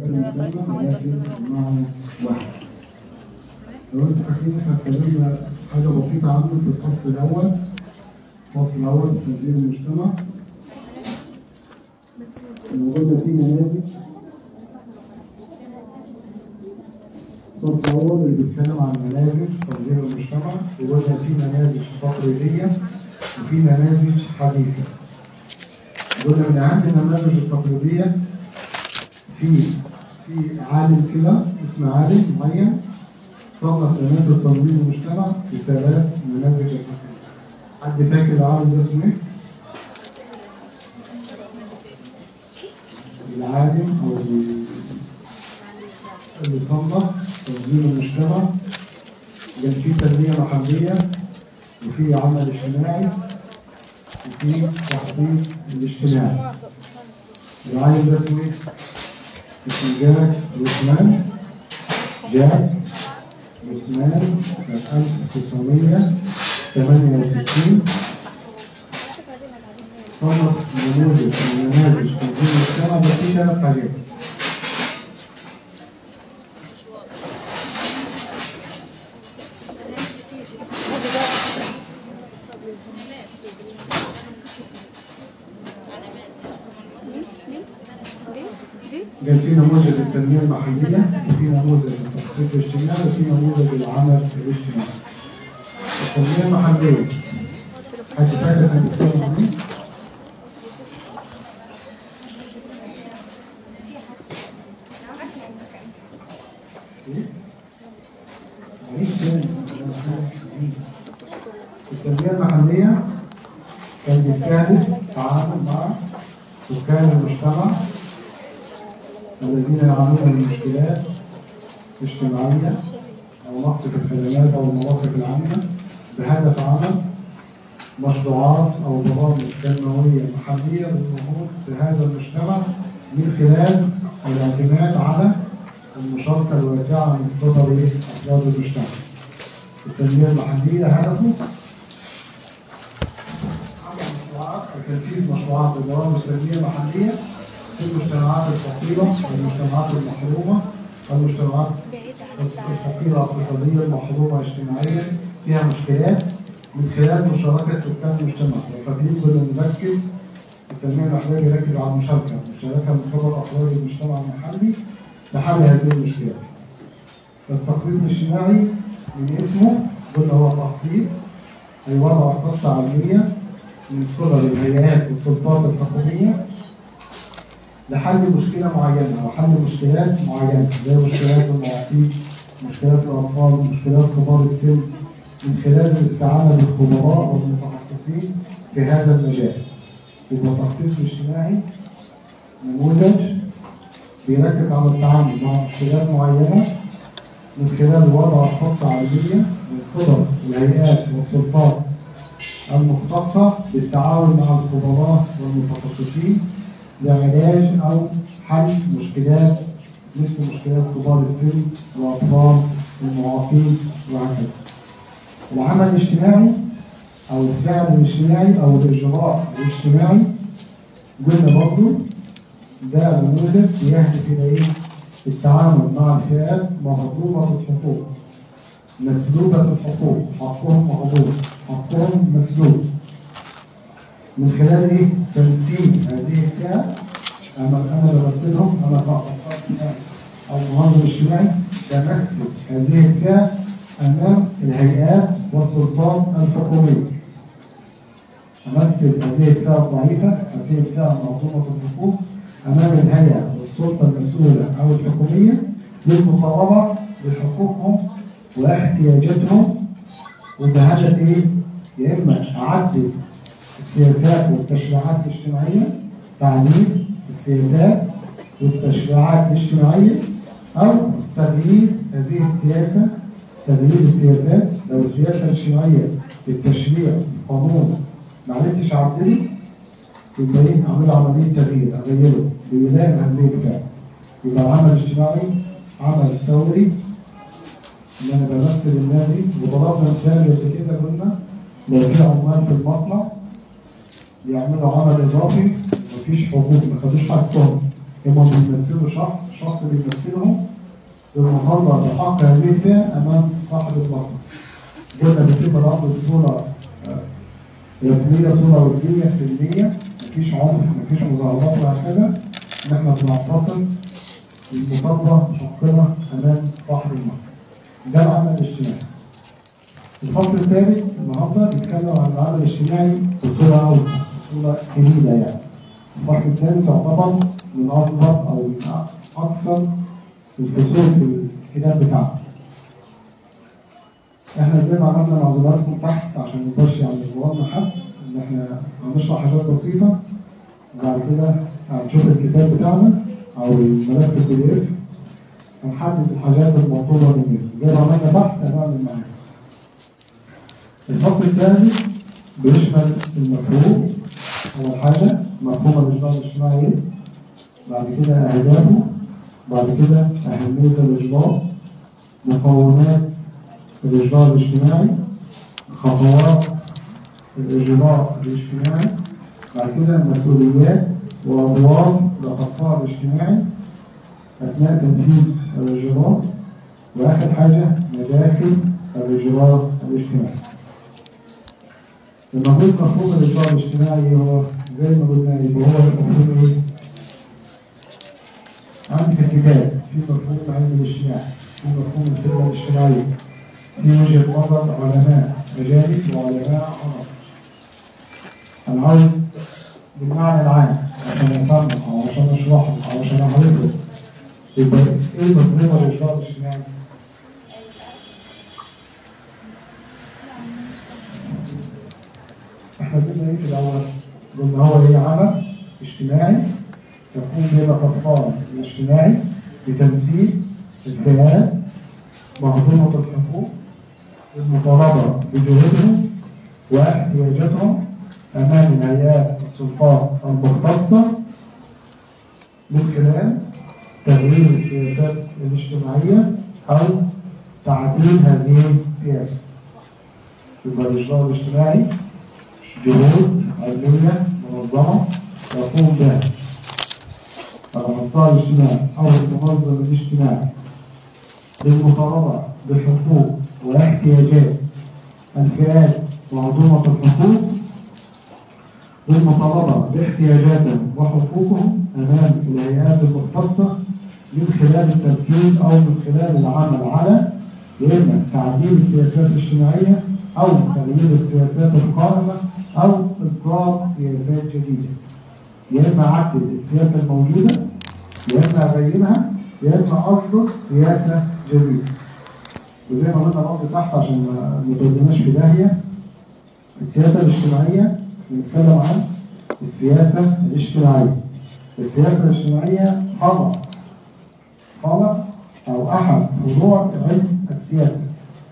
المسمى ولكن المعنى واحد لو انتوا فاكرين احنا اتكلمنا حاجة بسيطة عنه في الفصل الأول الفصل الأول في تنظيم المجتمع وقلنا فيه نماذج الفصل الأول اللي بيتكلم عن نماذج تنظيم المجتمع وقلنا فيه نماذج تقليدية وفي نماذج حديثة قلنا من أهم النماذج التقليدية في في عالم كده اسمه عالم معين صنف نماذج تنظيم المجتمع في ثلاث نماذج أساسية. حد فاكر العالم ده اسمه ايه؟ العالم أو اللي اللي صنف تنظيم المجتمع كان في تنمية محلية وفي عمل اجتماعي وفي تحقيق الاجتماعي. العالم ده اسمه ايه؟ اسمه جاك روسمان جاك روسمان سنة 1968 صنف نموذج من نماذج تنظيم المجتمع ده فيه ثلاث حاجات. كان في نموذج التنمية المحلية وفي نموذج التخطيط الاجتماعي وفي نموذج العمل الاجتماعي. التنمية المحلية حد فاكر احنا بنتكلم عن ايه؟ ايه؟ عيد تاني. التنمية المحلية كان بيستهدف التعامل مع سكان المجتمع الذين يعانون من مشكلات اجتماعية أو نقص في الخدمات أو المواقف العامة بهدف عمل مشروعات أو برامج تنموية محلية للنهوض بهذا المجتمع من خلال الاعتماد على المشاركة الواسعة من قبل أفراد المجتمع. التنمية المحلية هدفه عمل مشروعات وتنفيذ مشروعات وبرامج تنمية محلية في المجتمعات الفقيرة والمجتمعات المحرومة والمجتمعات الفقيرة اقتصاديا المحرومة اجتماعيا فيها مشكلات من خلال مشاركة سكان المجتمع وفاكرين كنا بنركز التنمية المحلية بيركز على المشاركة المشاركة من قبل أفراد المجتمع المحلي لحل هذه المشكلات التخطيط الاجتماعي من اسمه قلنا هو تخطيط أي وضع خطة علمية من قبل الهيئات والسلطات الحكومية لحل مشكلة معينة أو حل مشكلات معينة زي مشكلات المعاقين مشكلات الأطفال مشكلات كبار السن من خلال الاستعانة بالخبراء والمتخصصين في هذا المجال يبقى التخطيط الاجتماعي نموذج بيركز على التعامل مع مشكلات معينة من خلال وضع خطة علمية من قبل الهيئات والسلطات المختصة بالتعاون مع الخبراء والمتخصصين لعلاج أو حل مشكلات مثل مشكلات كبار السن والأطفال والمعاقين وهكذا. العمل الاجتماعي أو الفعل الاجتماعي أو الإجراء الاجتماعي قلنا برضه ده نموذج بيهدف إلى إيه؟ التعامل مع الفئات مهضومة الحقوق مسلوبة الحقوق حقهم مهضوم حقهم مسلوب من خلال ايه؟ تمثيل هذه الفئة انا انا بمثلهم انا كأخصائي او منظم اجتماعي بمثل هذه الفئة امام الهيئات والسلطات الحكومية. امثل هذه الفئة الضعيفة هذه الفئة منظومة الحقوق امام الهيئة والسلطة المسؤولة او الحكومية للمطالبة بحقوقهم واحتياجاتهم وبهدف ايه؟ يا اما اعدل السياسات والتشريعات الاجتماعية تعديل السياسات والتشريعات الاجتماعية أو تغيير هذه السياسة تغيير السياسات لو السياسة الاجتماعية التشريع القانون ما عرفتش أعدله يبقى إيه أعمل عملية تغيير أغيره بيلائم هذه الفئة يبقى العمل الاجتماعي عمل ثوري إن أنا بمثل الناس دي وضربنا مثال قبل كده قلنا لو في عمال في المصنع بيعملوا عمل اضافي مفيش حقوق ما خدوش حقهم هم بيمثلوا شخص شخص بيمثلهم بالمطالبة بحق هذه الفئة أمام صاحب المصنع قلنا بتبقى الأرض بصورة آه، رسمية صورة ودية سلمية مفيش عنف مفيش مظاهرات وهكذا إن إحنا بنعتصم بالمطالبة بحقنا أمام صاحب المصنع ده العمل الاجتماعي الفصل الثالث النهارده بيتكلم عن العمل الاجتماعي بصورة أوسع بصورة جديدة يعني الفصل الثالث يعتبر من أكبر أو من أكثر الفصول في الكتاب بتاعنا. احنا زي ما عملنا مع حضراتكم تحت عشان نخش يعني صورنا حد ان احنا هنشرح حاجات بسيطة وبعد كده هنشوف الكتاب بتاعنا او الملف البي دي اف هنحدد الحاجات المطلوبة مننا زي ما عملنا تحت هنعمل معانا. الفصل الثاني بيشمل المفهوم أول حاجة مفهوم الإجراء الاجتماعي إيه؟ بعد كده أهدافه بعد كده أهمية الإجراء مقومات الإجراء الاجتماعي خطوات الإجراء الاجتماعي بعد كده مسؤوليات وأدوار الأخصائي الاجتماعي أثناء تنفيذ الإجراء وآخر حاجة مداخل الإجراء الاجتماعي المفروض مفهوم الإجراء الاجتماعي هو زي ما قلنا يبقى هو المفهوم إيه؟ عندك الكتاب في مفهوم العلم الاجتماعي في مفهوم الخدمة الاجتماعية في وجهة نظر علماء أجانب وعلماء عرب أنا عاوز بالمعنى العام عشان أفهمه أو عشان أشرحه أو عشان أعرفه يبقى إيه مفهوم الإجراء الاجتماعي؟ احنا قلنا ايه في الاول؟ قلنا هو ايه عمل اجتماعي يقوم به الاطفال الاجتماعي بتمثيل الفئات مهضومة الحقوق المطالبة بجهودهم واحتياجاتهم أمام الهيئات والسلطات المختصة من خلال تغيير السياسات الاجتماعية أو تعديل هذه السياسة. يبقى الإجراء الاجتماعي جهود علمية منظمة يقوم بها الأخصائي الاجتماعي أو المنظم الاجتماعي للمطالبة بحقوق واحتياجات الفئات معظومة الحقوق للمطالبة باحتياجاتهم وحقوقهم أمام الهيئات المختصة من خلال التركيز أو من خلال العمل على يا إما تعديل السياسات الاجتماعية أو تغيير السياسات القائمة أو إصدار سياسات جديدة يا إما عدل السياسة الموجودة يا إما أغيرها يا إما أصدر سياسة جديدة وزي ما قلنا برضه تحت عشان ما ما توديناش في داهية السياسة الاجتماعية بنتكلم عن السياسة الاجتماعية السياسة الاجتماعية فرع فرع أو أحد فروع علم السياسة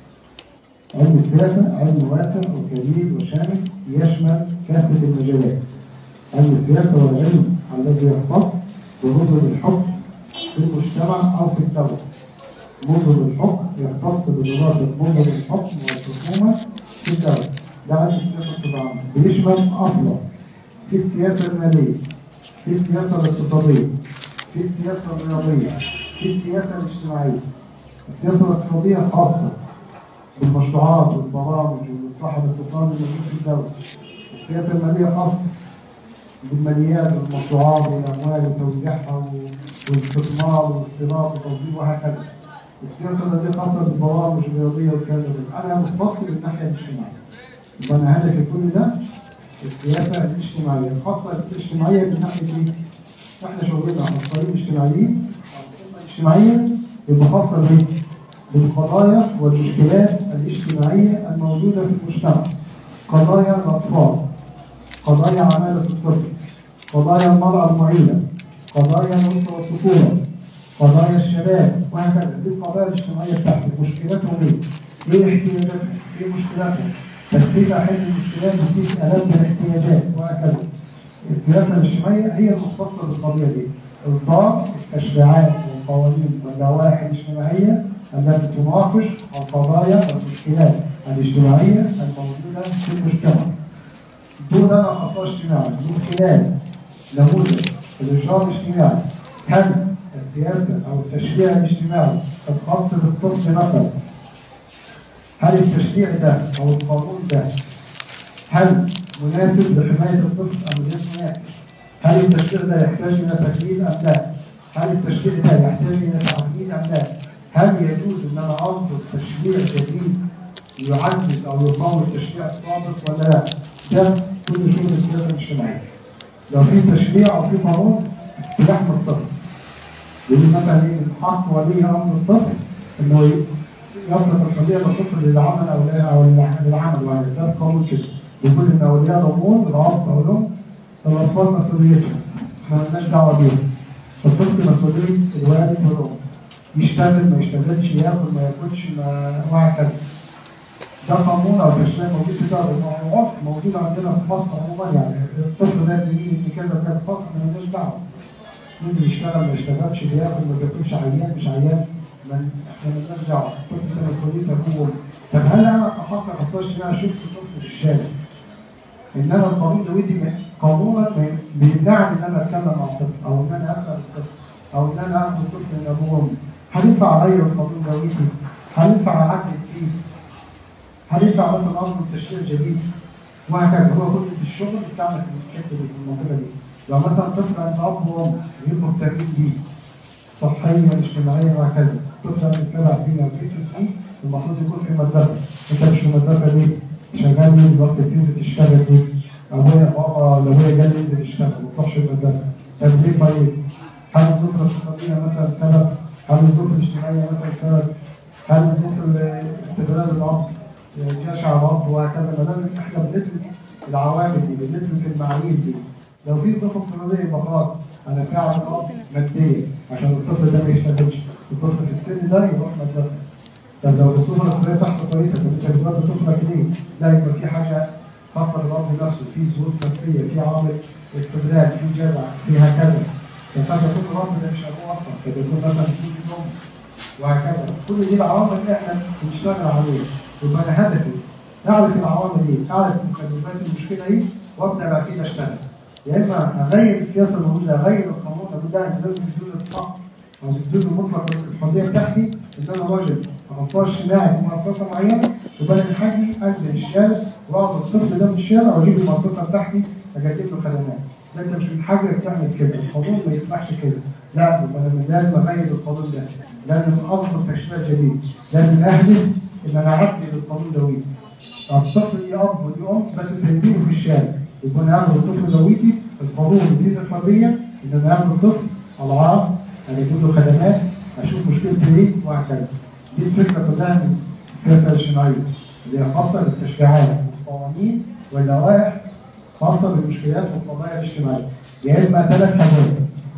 علم السياسة علم واسع وكبير وشامل يشمل كافة المجالات علم السياسة هو العلم الذي يختص بنظم الحكم في المجتمع أو في الدولة نظم الحكم يختص بدراسة نظم الحكم والحكومة في الدولة ده علم السياسة طبعا بيشمل أصلا في السياسة المالية في السياسة الاقتصادية في السياسة الرياضية في السياسة الاجتماعية السياسة الاقتصادية خاصة بالمشروعات والبرامج والإصلاح الاقتصادي الموجود في الدولة السياسة المالية خاصة بالماليات والمشروعات والأموال وتوزيعها والاستثمار والاستيراد والتصدير وهكذا السياسة التي خاصة بالبرامج الرياضية والكلام ده أنا مختص بالناحية الاجتماعية يبقى أنا هدفي كل ده السياسة الاجتماعية الخاصة الاجتماعية من ناحية إيه؟ إحنا شغلنا على الطريق الاجتماعيين الاجتماعية يبقى خاصة بإيه؟ بالقضايا والمشكلات الاجتماعية الموجودة في المجتمع قضايا الأطفال قضايا عمالة الطفل قضايا المرأة المعيلة قضايا الأسرة والطفولة قضايا الشباب وهكذا دي القضايا الاجتماعية بتاعتك مشكلاتهم ايه؟ ايه احتياجاتهم؟ ايه مشكلاتهم؟ ترتيب حل المشكلات بتيجي آلات الاحتياجات وهكذا السياسة الاجتماعية هي المختصة بالقضية دي إصدار التشريعات والقوانين واللوائح الاجتماعية التي تناقش القضايا والمشكلات الاجتماعية الموجودة في المجتمع دون أخصائي اجتماعي من خلال نموذج الإجراء الاجتماعي هل السياسة أو التشريع الاجتماعي الخاص بالطفل مثلا هل التشريع ده أو القانون ده هل مناسب لحماية الطفل أم غير مناسب؟ هل التشريع ده يحتاج إلى تكليف أم لا؟ هل التشريع ده يحتاج إلى تعديل أم لا؟ هل يجوز إن أنا أصدر تشريع جديد يعزز أو يقوي التشريع السابق ولا لا؟ ده كل شغل السياسة الاجتماعية. لو في تشريع أو في قانون يحمي الطفل. يقول مثلا إيه من حق ولي أمر الطفل إنه يطلب الحرية للطفل للعمل أو لا أو للعمل يعني ده قانون كده. يقول إن أولياء الأمور الأب أو الأم الأطفال مسؤوليتهم احنا مالناش دعوة بيهم الطفل مسؤولية الوالد والأم يشتغل ما يشتغلش ياكل ما ياكلش ما وهكذا ده قانون او تشريع موجود في دار الموضوعات موجود عندنا في مصر عموما يعني الطفل ده بيجي ان كذا كذا في مصر ما لناش دعوه ينزل يشتغل ما يشتغلش بياكل ما بياكلش عيان مش عيان ما احنا مالناش دعوه الطفل ده مسؤوليه ابوه طب هل انا كحق اخصائي اجتماعي اشوف طفل في الشارع ان انا القانون ده ودي قانونا بيمنعني ان انا اتكلم مع الطفل او ان انا اسال الطفل او ان انا اخد الطفل من ابوه وامي هل ينفع عليا القانون ده ودي؟ هل ينفع اعدل فيه؟ هل ينفع مثلا اصل تشريع جديد؟ وهكذا هو كل في الشغل بتاعنا في الحته دي في المنطقه دي لو مثلا طفل عند اب وام غير مهتمين بيه صحيا اجتماعيا وهكذا طفل عند سبع سنين او ست سنين المفروض يكون في مدرسه انت مش في المدرسه دي شغال ليه الوقت تنزل تشتغل ليه؟ ابويا بابا لو ابويا جاي ينزل يشتغل ما تروحش المدرسه طب ليه طيب؟ هل الظروف الاقتصاديه مثلا سبب؟ هل الظروف الاجتماعيه مثلا سبب؟ هل الظروف استغلال الاب؟ جشع الاب وهكذا ما لازم احنا بندرس العوامل دي بندرس المعايير دي لو في ظروف اقتصاديه يبقى خلاص انا ساعد الاب ماديا عشان الطفل ده ما يشتغلش الطفل في السن ده يروح مدرسه طب لو الظروف الاقتصاديه بتاعته كويسه طب انت بتودي طفلك ليه؟ لا يبقى في حاجه خاصه بالاب نفسه في ظروف نفسيه في عوامل استغلال في جزع في هكذا فقد يكون الاب ده مش ابوه اصلا قد يكون مثلا في الام وهكذا كل دي العوامل اللي احنا بنشتغل عليها يبقى انا هدفي اعرف العوامل دي اعرف مسببات المشكله ايه وابدا بعد كده اشتغل يا اما اغير السياسه الموجوده اغير القانون ده لازم تديله الحق او تديله مطلق الحريه بتاعتي ان انا راجل اخصائي اجتماعي في مؤسسه معينه يبقى من حقي انزل الشارع واخد الطفل ده من الشارع واجيب المؤسسه بتاعتي اجدد له خدمات لا انت مش من حقك تعمل كده القانون ما يسمحش كده لا يبقى انا لازم اغير القانون ده لازم اظبط تشريع جديد لازم اهدف ان انا اعدل القانون دويتي الطفل ليه اب وليه ام بس سايبينه في الشارع يبقى انا اخد الطفل دويتي القانون يديني الحريه ان انا اخد الطفل العاب اجيب له خدمات اشوف مشكلته ايه وهكذا دي الفكره كلها من السياسه الاجتماعيه اللي هي خاصه بالتشريعات والقوانين واللوائح خاصه بالمشكلات والقضايا الاجتماعيه يا اما ثلاث حاجات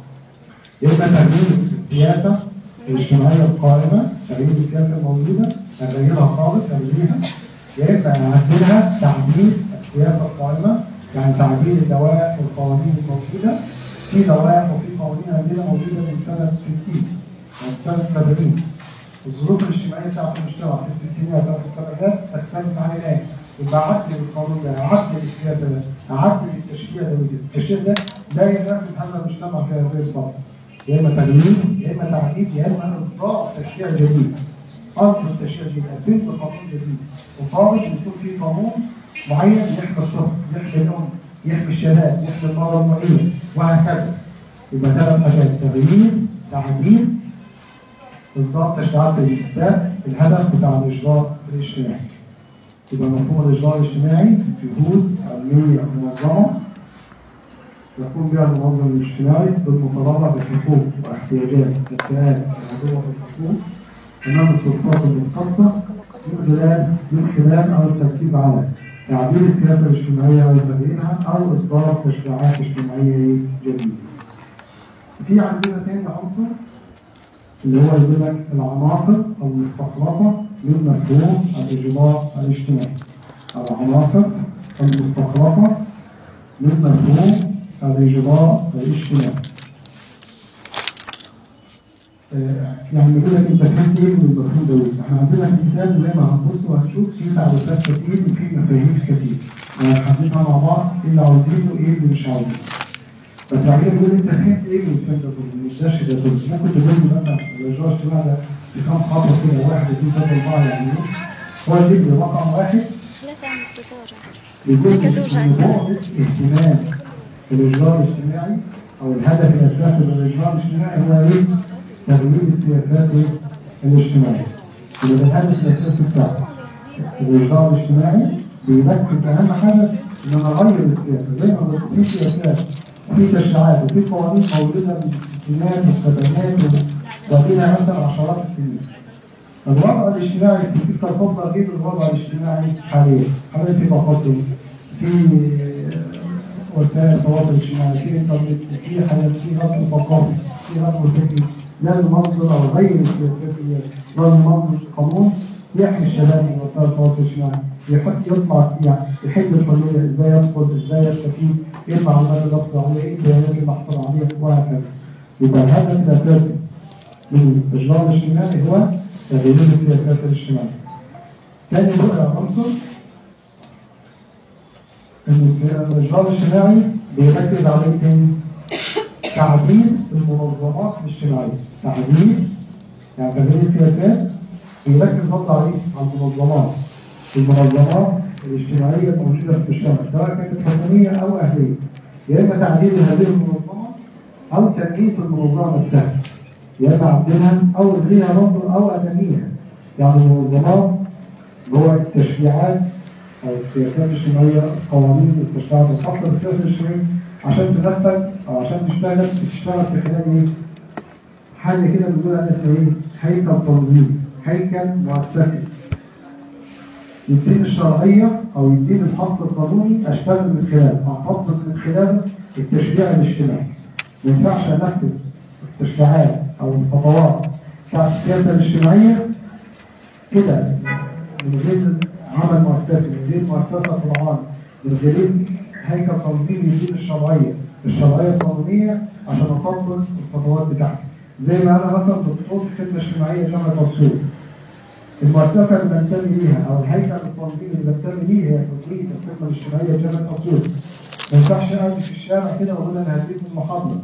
يا اما تغيير السياسه الاجتماعيه القائمه تغيير السياسه الموجوده اغيرها خالص الغيها يا اما اعدلها تعديل السياسه القائمه يعني تعديل اللوائح والقوانين الموجوده في لوائح وفي قوانين عندنا موجوده من سنه 60 من سنه 70 الظروف الاجتماعيه بتاعت المجتمع في الستينات او في السبعينات تختلف عن الان يبقى عدل القانون ده عدل السياسه ده عدل التشريع ده التشريع ده لا يناسب هذا المجتمع في هذه الفتره يا اما تغيير يا اما تعديل يا اما اصدار تشريع جديد اصل التشريع جديد اسنت قانون جديد وطالب يكون في قانون معين يحمي الطفل يحمي الام يحمي الشباب يحمي المرأة المعين وهكذا يبقى ثلاث حاجات تغيير تعديل اصدار تشريعات ده الهدف بتاع الاجراء الاجتماعي يبقى مفهوم الاجراء الاجتماعي جهود علميه منظمه يقوم بها المنظم الاجتماعي بالمتضرع بالحقوق واحتياجات الفئات الموضوع الحقوق امام السلطات المختصه من خلال من خلال او التركيز على تعديل السياسه الاجتماعيه او تغييرها او اصدار تشريعات اجتماعيه جديده. في عندنا ثاني عنصر اللي هو يقول لك العناصر المستخلصه من مفهوم الاجراء الاجتماعي. العناصر المستخلصه من مفهوم الاجراء الاجتماعي. يعني يقول لك انت فهمت ايه من المفهوم ده؟ احنا عندنا في الكتاب زي ما هنبص وهنشوف في تعريفات كتير وفي مفاهيم كتير. وهنحددها مع بعض ايه اللي عاوزينه وايه اللي مش عاوزينه. بس بعدين بيقول انت فهمت ايه من الكلام ده كله؟ مش ده كده كله ممكن تقول لي مثلا الاجراء الاجتماعي ده في كام خطوه كده واحد اثنين ثلاثه اربعه يعني ايه؟ هو يجيب لي رقم واحد لا فاهم الستارة بيقول لي هكذا وجع ان الكلام. هو اهتمام الاجراء الاجتماعي او الهدف الاساسي من الاجراء الاجتماعي هو ايه؟ تغيير السياسات إيه؟ الاجتماعيه. يبقى ده الهدف الاساسي بتاعه. الاجراء الاجتماعي بيركز اهم حاجه ان انا اغير السياسه زي ما قلت في سياسات في تشريعات وفي قوانين موجوده من الستينات والسبعينات وبقينا مثلا عشرات السنين. الوضع الاجتماعي في تلك الفترة غير الوضع الاجتماعي حاليا، حاليا في تقدم في آه، وسائل التواصل الاجتماعي، في انترنت، في حياة، في نقل ثقافي، في نقل فكري، لازم ننظر او غير السياسات دي، لازم ننظر قانون يحمي الشباب من وسائل التواصل الاجتماعي، يحط يطلع يعني يحل الحرية ازاي يدخل، ازاي يستفيد، ايه المعلومات اللي يحصل عليها، ايه البيانات اللي يحصل عليها وهكذا. يبقى الهدف الاساسي من الإجراء الاجتماعي هو تغيير السياسات الاجتماعية. ثاني بقى عنصر إن الس- الإجراء الاجتماعي بيركز على إيه تاني؟ تعديل المنظمات الاجتماعية. تعديل يعني تغيير السياسات بيركز برضه على إيه؟ على المنظمات. المنظمات الاجتماعية الموجودة في المجتمع سواء كانت حكومية أو أهلية. يا إما تعديل هذه المنظمة أو تنمية المنظمة نفسها. يا اما عندنا او نديها برضه او ادميها يعني المنظمات جوه التشريعات او السياسات الاجتماعيه القوانين والتشريعات الخاصه بالسياسه الاجتماعيه عشان تنفذ او عشان تشتغل بتشتغل في خلال ايه؟ حاجه كده بنقول عليها اسمها ايه؟ هيكل تنظيمي هيكل مؤسسي يديني الشرعيه او يديني الحق القانوني اشتغل من خلاله اطبق من خلاله التشريع الاجتماعي ما ينفعش انفذ التشريعات او الخطوات بتاعت السياسه الاجتماعيه كده من غير عمل مؤسسي من غير مؤسسه فرعان من غير هيكل تنظيمي يديني الشرعيه الشرعيه القانونيه عشان اطبق الخطوات بتاعتي زي ما انا مثلا دكتور في خدمه اجتماعيه جامعه اسيوط المؤسسه اللي بنتمي ليها او الهيكل التنظيمي اللي بنتمي ليه هي تدريس الخدمه الاجتماعيه جامعه اسيوط ما ينفعش اقعد في الشارع كده واقول انا هديك المحاضره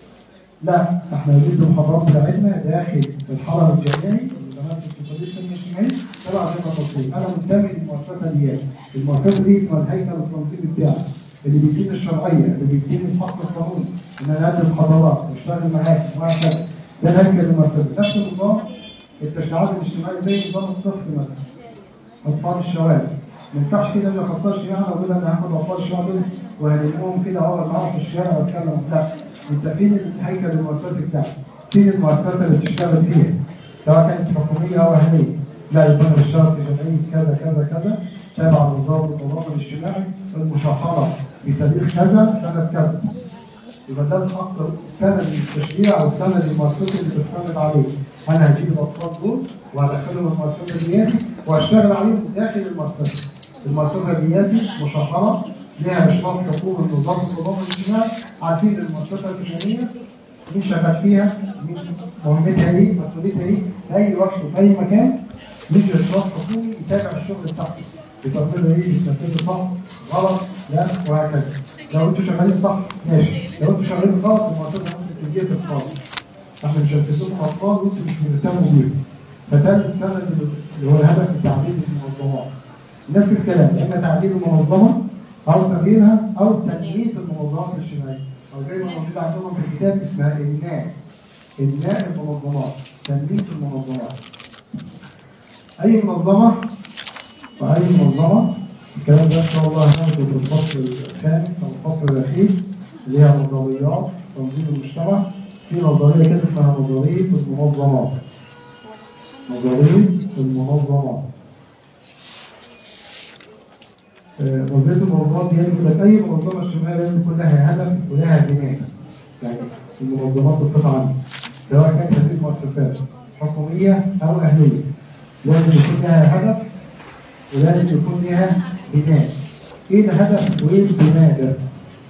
لا احنا نريد المحاضرات بتاعتنا داخل الحرم الجامعي اللي ماسك في كليه الخدمه الاجتماعيه تبع جامعه اسيوط انا منتمي للمؤسسه دي المؤسسه دي اسمها الهيكل التنظيمي بتاعي اللي بيديني الشرعيه اللي بيديني الحق القانوني ان انا اقدم محاضرات واشتغل معاك وهكذا ده هيكل المؤسسه نفس النظام التشريعات الاجتماعيه زي نظام الطفل مثلا اطفال الشوارع ما ينفعش كده ما يخصصش يعني اقول انا هاخد اطفال الشوارع دول وهلمهم كده اقعد معاهم في الشارع واتكلم لا انت فين الهيكل المؤسسي بتاعك؟ فين المؤسسه اللي بتشتغل فيها؟ سواء كانت حكوميه او اهليه لا يبقى انا بشتغل في جمعيه كذا كذا كذا تابع نظام التضامن الاجتماعي المشهره بتاريخ كذا سنه كذا يبقى ده الحق سند للتشريع او سند للمؤسسه اللي بستند عليه انا هجيب الاطفال دول وهدخلهم المؤسسه دياتي واشتغل عليهم داخل المؤسسه المؤسسه دياتي مشهره ليها اشراف حكومي نظام التضامن الاجتماعي عارفين المؤسسه الفلانيه مين شغال فيها مين مهمتها ايه مسؤوليتها ايه في اي وقت في اي مكان يجي اشراف حكومي يتابع الشغل بتاعته بتعملوا ايه بتنفذوا صح غلط لا وهكذا لو انتوا شغالين صح ماشي لو انتوا شغالين غلط المؤسسه ممكن تجي تتخاف احنا مش هنسيبكم اطفال وانتوا مش مهتموا بيهم فده السند اللي هو الهدف من تعديل المنظمات نفس الكلام يا اما تعديل المنظمه او تغييرها او تنميه المنظمات الاجتماعيه او زي ما موجود عندهم في الكتاب اسمها انماء انماء المنظمات تنميه المنظمات اي منظمه واي منظمه الكلام ده ان شاء الله هناخده في الفصل الخامس او الفصل الاخير اللي هي نظريات تنظيم المجتمع في نظريه كده اسمها نظريه المنظمات نظريه المنظمات آه، نظريه المنظمات دي يقول لك اي منظمه اجتماعيه لازم يكون لها هدف ولها بناء يعني المنظمات بصفه عامه سواء كانت هذه المؤسسات حكوميه او اهليه لازم يكون لها هدف ولازم يكون لها بناء ايه الهدف وايه البناء ده؟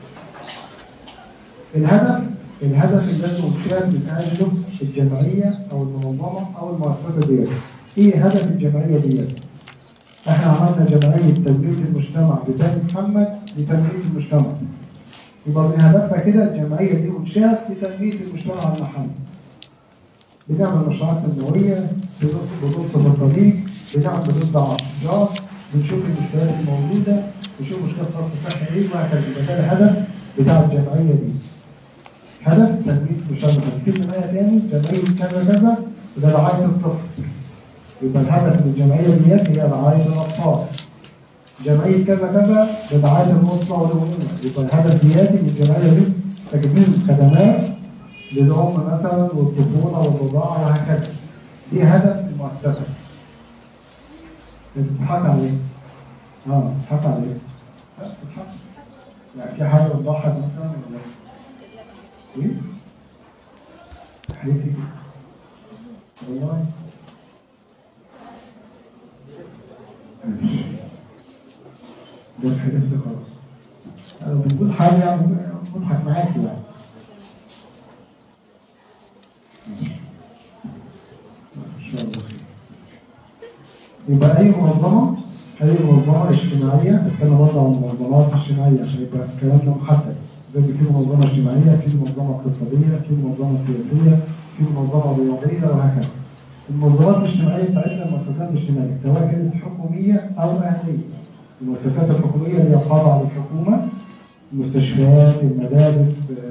الهدف الهدف اللي لازم يتشاف من اجله الجمعيه او المنظمه او المؤسسه ديت ايه هدف الجمعيه ديت؟ احنا عملنا جمعيه تنميه المجتمع بتاني محمد لتنميه المجتمع يبقى من هدفها كده الجمعيه دي انشات لتنميه المجتمع المحلي بنعمل مشروعات تنمويه بنوصل الطريق بنعمل بنطبع اشجار بنشوف المشكلات الموجوده بنشوف مشكله صرف صحي ايه وهكذا يبقى ده الهدف بتاع الجمعيه دي هدف تنميه المجتمع كلمه آية تاني جمعيه كذا كذا وده رعايه الطفل يبقى الهدف من الجمعيه ديت هي رعايه الاطفال جمعيه كذا كذا لرعايه الاسره والامومه يبقى الهدف دياتي من الجمعيه دي تقديم خدمات للام مثلا والطفوله والرضاعه وهكذا دي هدف المؤسسه بتضحك عليه اه بتضحك عليه لا بتضحك يعني في حاجه بتضحك مثلا ولا ايه؟ حياتي والله ده الحاجات دي خلاص انا بنقول حاجه يعني بضحك معاك يعني ان شاء الله خير يبقى اي منظمه اي منظمه اجتماعيه بتكلم برضه عن المنظمات الاجتماعيه عشان يبقى كلامنا محدد زي ما في منظمه اجتماعيه في منظمه اقتصاديه في منظمه سياسيه في منظمه رياضيه وهكذا المنظمات الاجتماعيه بتاعتنا المؤسسات الاجتماعيه سواء كانت حكوميه او اهليه المؤسسات الحكوميه اللي هي خاضعه للحكومه المستشفيات المدارس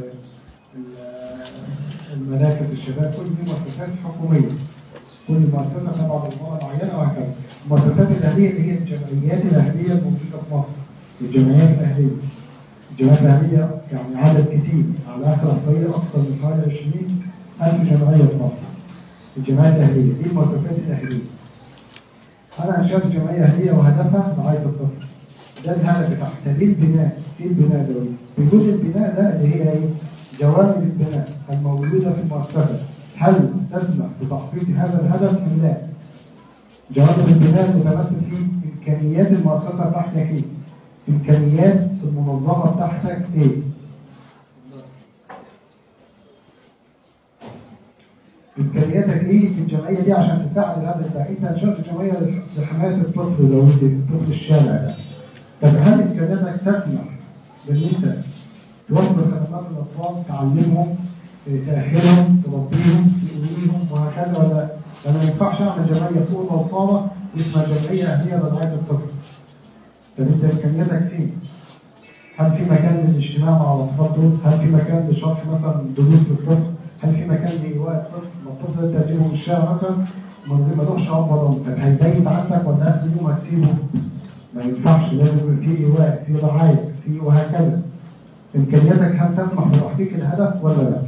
المراكز الشباب كل دي مؤسسات حكوميه كل مؤسسه تبع منظمه معينه وهكذا المؤسسات الاهليه اللي هي الجمعيات الاهليه الموجوده في مصر الجمعيات الاهليه الجمعيات الاهليه يعني عدد كتير على اخر احصائيه اكثر من حوالي 20000 جمعيه في مصر الجمعيات الاهليه دي المؤسسات الاهليه انا انشات جمعيه اهليه وهدفها رعايه الطفل ده الهدف بتاعها طب ايه البناء؟ ايه البناء ده؟ بجزء البناء ده اللي هي ايه؟ جوانب البناء الموجوده في المؤسسه هل تسمح بتحقيق هذا الهدف ام لا؟ جوانب البناء متمثل في امكانيات المؤسسه بتاعتك ايه؟ امكانيات المنظمه بتاعتك ايه؟ امكانياتك ايه في الجمعيه دي عشان تساعد الهدف ده؟ انت انشات جمعيه لحمايه الطفل لو انت طفل الشارع ده. طب هل امكانياتك تسمح بان انت توفر خدمات الاطفال تعلمهم تاهلهم تربيهم تقويهم وهكذا ولا انا ما ينفعش اعمل جمعيه فوق موفره اسمها جمعيه اهليه لرعايه الطفل. طب انت امكانياتك فين؟ هل في مكان للاجتماع مع الاطفال دول؟ هل في مكان لشرح مثلا دروس للطفل؟ هل في مكان لايواء الطفل؟ ما الطفل ده تجيبه من الشارع مثلا ما لهش اب ولا ام، طب هيبيت عندك ولا قبل يوم هتسيبه؟ ما ينفعش لازم يبقى في ايواء، في رعايه، في وهكذا. امكانياتك هل تسمح بتحقيق الهدف ولا لا؟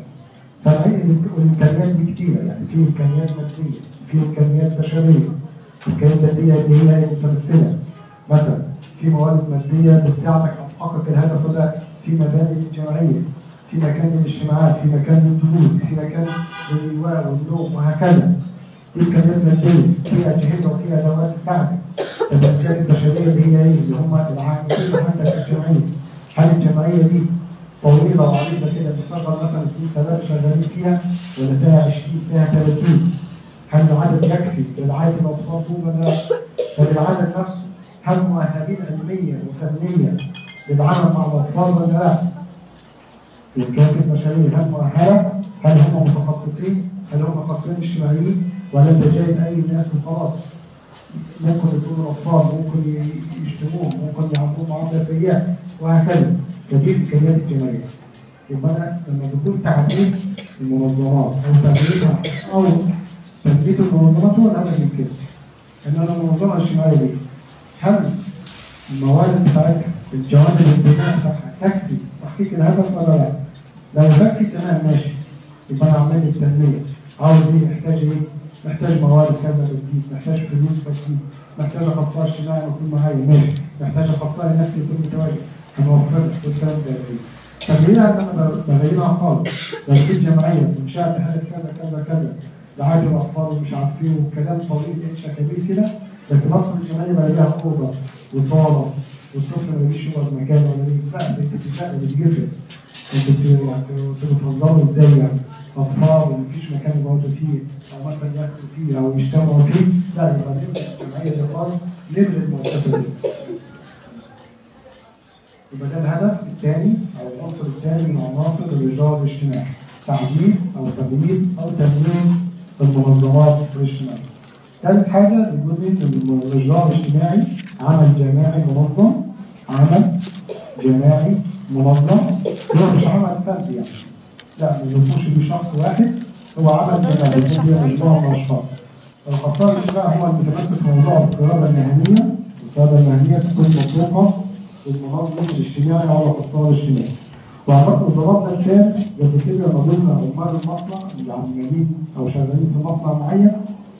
فالامكانيات دي كتيره يعني في امكانيات ماديه، في امكانيات بشريه. الامكانيات الماديه اللي هي متمثله مثلا في موارد ماديه بتساعدك على تحقق الهدف ده في مباني جماعيه في مكان للاجتماعات في مكان للدروس في مكان للإيواء والنوم وهكذا في امكانيات ماديه في اجهزه وفي ادوات تساعدك الامكانيات البشريه اللي هي ايه؟ اللي هم العاملين عندك في الجمعيه هل الجمعيه دي طويله وعريضه كده بتشتغل مثلا اثنين ثلاثه شغالين فيها ولا فيها 20 فيها 30 هل العدد يكفي لرعايه الاطفال طول ولا لا؟ طب العدد نفسه هل مؤهلين علميا وفنيا للعمل مع الاطفال ولا لا؟ الامكانيات البشريه هل مؤهله؟ هل هم متخصصين؟ هل هم متخصصين اجتماعيين؟ ولا انت جايب اي ناس وخلاص؟ ممكن يكونوا اطفال ممكن يشتموهم ممكن يعاملوهم معامله سيئه وهكذا فدي الامكانيات الجماعيه يبقى انا لما تكون تعديل المنظمات او تغييرها او تثبيت المنظمات هو الهدف من كده ان انا المنظمه الاجتماعيه دي هل الموارد بتاعتها الجوانب البناء بتاعها تكفي تحقيق الهدف ولا لا؟ لو تكفي تمام ماشي يبقى انا عمال التنميه عاوز ايه محتاج ايه؟ محتاج موارد كذا بتجيب محتاج فلوس بتجيب محتاج اخصائي اجتماعي يكون معايا ماشي محتاج اخصائي نفسي يكون متواجد هنوفر لك الكلام ده ايه؟ تغييرها ان انا بغيرها خالص لو في جمعيه انشات هدف كذا كذا كذا رعايه الاطفال ومش عارف ايه وكلام طويل انشا كبير كده بس بدخل الجمعيه بلاقيها اوضه وصاله والطفل ما يجيش يقعد مكان ولا يجي لا انت بتسال بتجفل انت بتنظموا ازاي يعني اطفال ومفيش مكان يقعدوا فيه او مثلا ياكلوا فيه او يجتمعوا فيه لا يبقى نلغي الجمعيه دي خالص نلغي المؤسسه دي يبقى ده الهدف الثاني او العنصر الثاني من عناصر الرجال الاجتماعي تعديل او تغيير او تنوين المنظمات الاجتماعيه. ثالث حاجه بيقول ان الرجال الاجتماعي عمل جماعي منظم عمل جماعي منظم هو مش عمل فردي يعني لا ما يكونش بشخص واحد هو عمل جماعي بيكون مجموعه من الاشخاص الخطاب الاجتماعي هو المتمسك في موضوع القياده المهنيه القياده المهنيه تكون مطلوبه للمنظم الاجتماعي او الاخصائي الاجتماعي وعرفنا ضربنا مثال قبل كده لما قلنا عمال المصنع اللي عاملين او شغالين في مصنع معين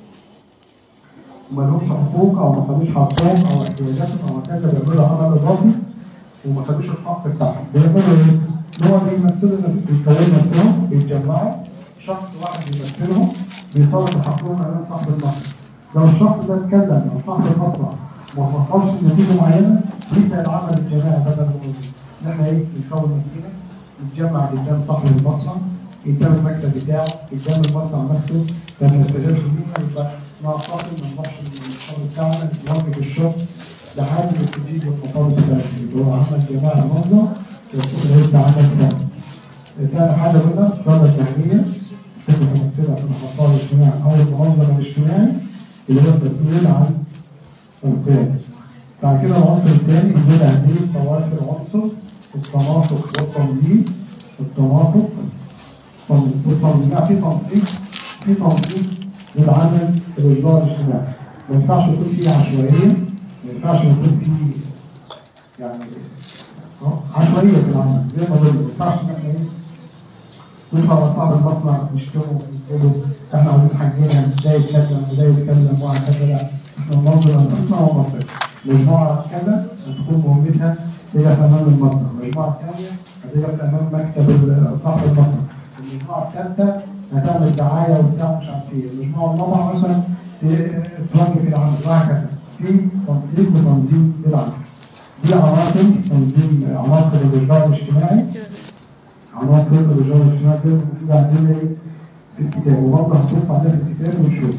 وما لهمش حقوق او ما خدوش حقهم او احتياجاتهم او هكذا بيعملوا عمل اضافي وما خدوش الحق بتاعهم بيعملوا ايه؟ هو بيمثلوا بيكونوا نفسهم بيتجمعوا شخص واحد بيمثلهم بيطالب حقهم امام صاحب المصنع لو الشخص ده اتكلم او صاحب المصنع وما وصلش لنتيجه معينه يبدا العمل الجماعي بدل الموجود ان احنا ايه نكون نتيجه نتجمع قدام صاحب المصنع قدام المكتب بتاعه قدام المصنع نفسه لما ما يستجابش لينا يبقى مع فاصل ما نروحش للمصنع بتاعنا نوقف الشغل لحد ما تجيب المطالب بتاعتنا اللي هو عمل جماعي منظم يكون لسه عمل ثاني. ثاني حاجه قلنا القياده المهنيه تكون ممثله في المحطات الاجتماعي او المنظمه الاجتماعي اللي هو المسؤول عن القياده. بعد كده العنصر الثاني وجود أهمية فوائد العنصر التناسق والتنظيم التناسق والتنظيم يعني في تنسيق في تنسيق للعمل الإصدار الاجتماعي ما ينفعش يكون فيه عشوائية ما ينفعش يكون فيه يعني آه، عشوائية في العمل زي ما قلنا ما ينفعش إن احنا إيه نطلع على صاحب المصنع نشتمه ونقول احنا عايزين حاجنا ده يتكلم وده يتكلم وهكذا لا احنا ننظر المصنع ومصر مجموعة كذا هتكون مهمتها هي أمام المصنع، المجموعة الثانية هتبقى أمام مكتب صاحب المصنع، المجموعة الثالثة هتعمل دعاية وبتاع مش عارف ايه، المجموعة الرابعة مثلا ت- توجه العمل وهكذا، في تنسيق وتنظيم للعمل. دي عناصر تنظيم عناصر الإرجاع الاجتماعي عناصر الإرجاع الاجتماعي زي ما موجودة عندنا إيه في الكتاب وبرضه هنبص عليها في الكتاب ونشوف.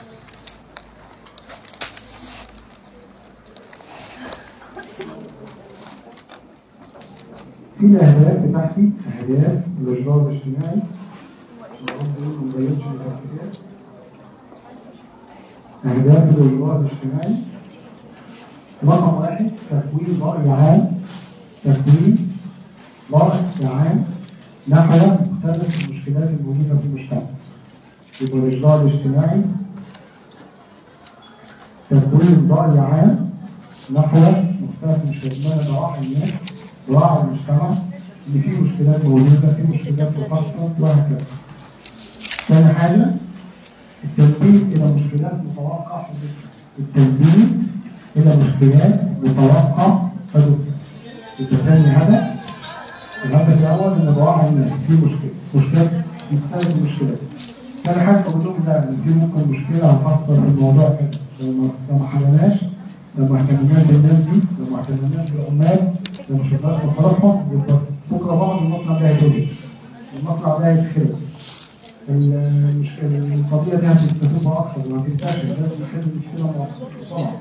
في الأهداف بتاعتي أهداف الإرجاع الاجتماعي أهداف الإرجاع الاجتماعي رقم واحد تكوين رأي عام تكوين رأي عام نحو مختلف المشكلات الموجودة في المجتمع يبقى الإرجاع الاجتماعي تكوين رأي عام نحو مختلف المشكلات ما نوعي الناس وعي المجتمع ان في مشكلات موجوده في مشكلات تحصل وهكذا. ثاني حاجه التنبيه الى مشكلات متوقع حدوثها. التنبيه الى مشكلات متوقع حدوثها. يبقى ثاني هدف الهدف الاول ان بوعي الناس في مشكله مشكله مختلف المشكلات. ثاني حاجه بقول لهم لا ان في ممكن مشكله هتحصل في الموضوع كده لو ما لو ما حلناش لو ما اهتمناش بالناس دي لو ما اهتمناش بالعمال لو ما شفناش مصالحهم يبقى بكره بعض المصنع ده هيتوجد المصنع ده هيتخرب المشكله القضيه دي هتستفيدها اكثر وهتنتشر لازم نحل المشكله بسرعه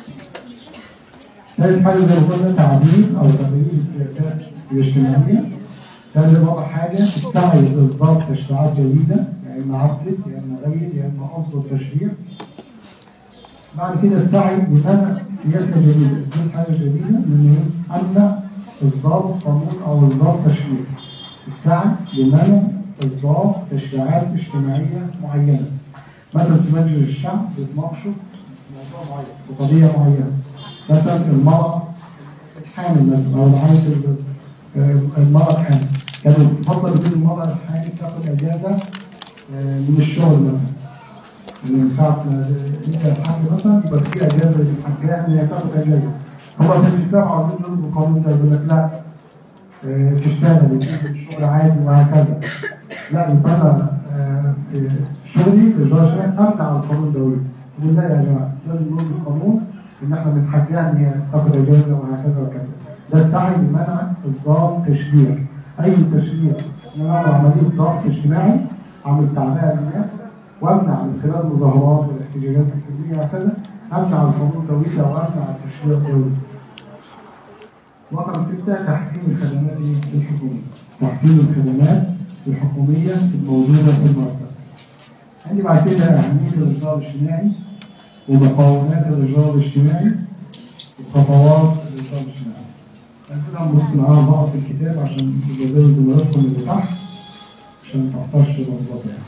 ثالث حاجه زي ما قلنا تعديل او تغيير السياسات الاجتماعيه ثالث رابع حاجه السعي لاصدار تشريعات جديده يا اما عدل يا اما غير يا اما اصدر تشريع بعد كده السعي لمنع سياسة جديدة، دي حاجة جديدة إن إيه؟ أمنع إصدار قانون أو إصدار تشريع. السعي لمنع إصدار تشريعات اجتماعية معينة. مثلا في مجلس الشعب بيتناقشوا في موضوع معين، في قضية معينة. مثلا المرأة الحامل مثلا أو رعاية ال- آه، المرأة الحامل. كانوا يفضل يكون المرأة الحامل تاخد أجازة آه، من الشغل مثلا. من ساعة ما انت الحاج مثلا يبقى في اجازة للحاجات ان هي تاخد اجازة. هو في الساعة عايزين يلغوا القانون ده يقول لك لا آه، تشتغل وتنزل الشغل عادي وهكذا. لا يبقى انا آه، في شغلي في إدارة الشركة امنع القانون ده يقول لا يا جماعة لازم نلغي القانون ان احنا بنحجها ان هي تاخد اجازة وهكذا وكذا. ده السعي لمنع اصدار تشريع. اي تشريع منع عملية ضغط اجتماعي عمل تعبئة للناس وامنع من خلال المظاهرات والاحتجاجات السلميه وهكذا امنع القانون الدولي او امنع التشريع الدولي. رقم ستة تحسين الخدمات الحكومية تحسين الخدمات الحكومية الموجودة في المؤسسة عندي بعد كده أهمية الإصلاح الاجتماعي ومقاومات الإصلاح الاجتماعي وخطوات الإصلاح الاجتماعي هنبدأ نبص معاها بعض في الكتاب عشان تجددوا دماغكم اللي تحت عشان ما تحصلش لخبطة يعني.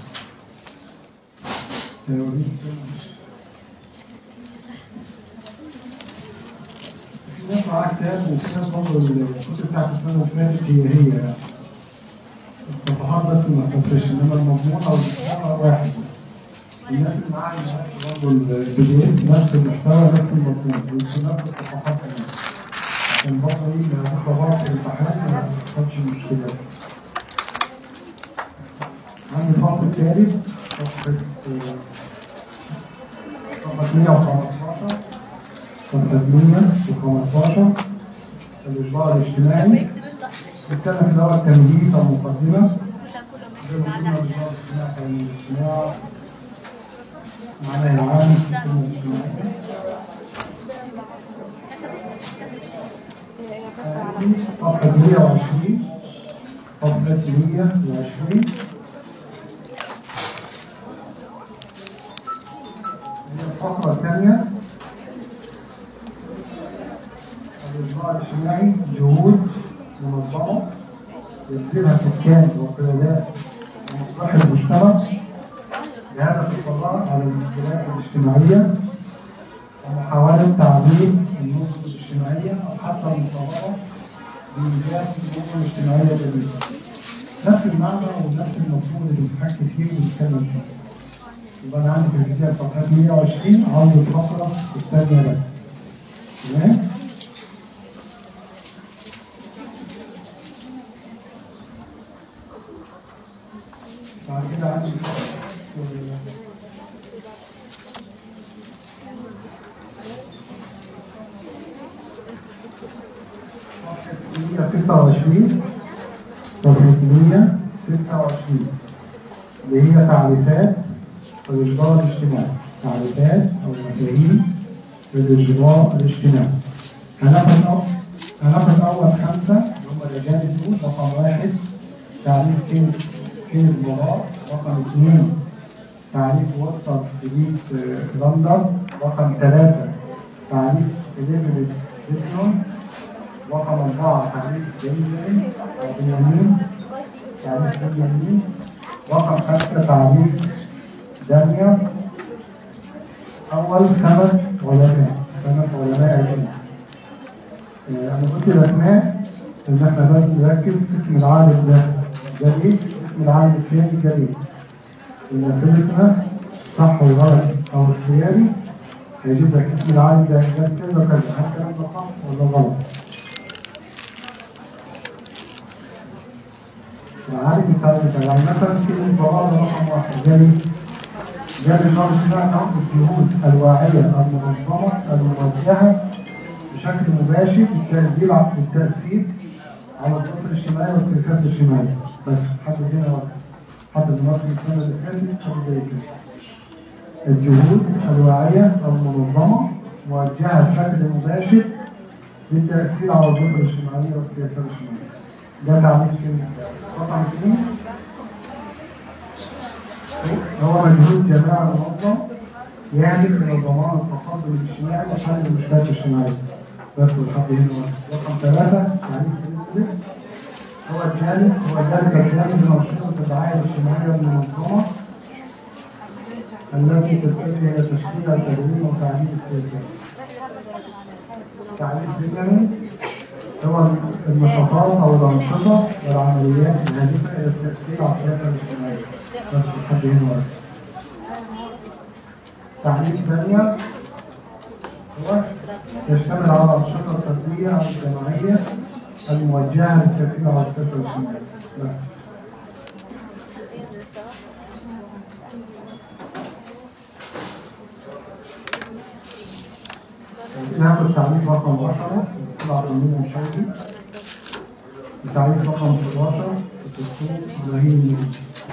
هوريك في ناس معاها كتاب وفي ناس برضه الكتب بتاعت السنة اللي فاتت هي هي يعني. الصفحات بس ما تفرقش انما المضمون او المحتوى واحد الناس اللي معاها برضه البي دي اف نفس المحتوى نفس المضمون ونفس الصفحات كمان عشان برضه ايه ما تتلخبط في الامتحان ما تحصلش مشكلات عندي الفصل الثالث صفحة صفحة 115 صفحة 115 الإجبار الاجتماعي نتكلم في الأول تمهيد أو مقدمة زي ما قلنا الإجبار الاجتماعي الاجتماع معناه العام في الخدمة الاجتماعية صفحة 120 صفحة 120 الفقرة الثانية الإجراء الاجتماعي جهود منظمة يبذلها سكان وقيادات ومصلحة المجتمع بهدف القضاء على المشكلات الاجتماعية ومحاولة تعديل النظم الاجتماعية أو حتى المطالبة بإيجاد النظم الاجتماعية جديدة. نفس المعنى ونفس المفهوم اللي بنحكي فيه ونتكلم فيه. يبقى انا عندي في الكتاب صفحات 120 عاوز الفقره الثانيه بس تمام بعد كده عندي صفحة 126 صفحة 126 اللي هي تعريفات الإجراء الاجتماعي تعريفات أو مفاهيم الإجراء الاجتماعي هناخد أول هناخد أول خمسة اللي هم الرجال الدول رقم واحد تعريف كلمة كلمة مراد رقم اثنين تعريف وسط جديد لندن رقم ثلاثة تعريف إليزابيث ديسنون رقم أربعة تعريف بنجامين أو بنيامين تعريف بنيامين رقم خمسة تعريف دانيال أول خمس علماء خمس علماء علم أنا قلت الأسماء إن إحنا لازم نركز اسم العالم ده جليل اسم العالم الثاني جليل إن أسئلتنا صح وغلط أو اختياري هيجيب لك اسم العالم ده ده كذا وكذا هل الكلام ده صح ولا غلط؟ العالم الثالث يعني مثلا كلمة براءة رقم واحد جليل جاب النظام الاجتماعي تعرف الجهود الواعية المنظمة الموجهة بشكل مباشر للتأثير على التأثير على الظروف الاجتماعية والسياسات الاجتماعية بس حد هنا وقت حد المصري السنة اللي فاتت حد زي كده الجهود الواعية المنظمة موجهة بشكل مباشر للتأثير على الظروف الاجتماعية والسياسات الاجتماعية ده تعريف كلمة رقم اثنين هو مجهود جماعة منظم يهدف إلى ضمان التقدم الاجتماعي وحل المشكلات الاجتماعية بس لحد هنا رقم ثلاثة تعريف الإنجليزي هو الجانب هو ذلك الجانب من أنشطة الدعاية الاجتماعية المنظمة التي تتجه إلى تشكيل التدريب وتعديل السياسات. تعريف ذهني هو النشاطات أو الأنشطة والعمليات الهادفة إلى التأثير على السياسة الاجتماعية. بس لحد هنا واحد. تعريف ثانية هو يشتمل على الأنشطة الفردية أو الجماعية الموجهة للتأثير على السياسة الاجتماعية. بس. ناخد تعريف رقم 10 طلع تنظيم مشاهدي وتعريف رقم 11 الدكتور ابراهيم النبي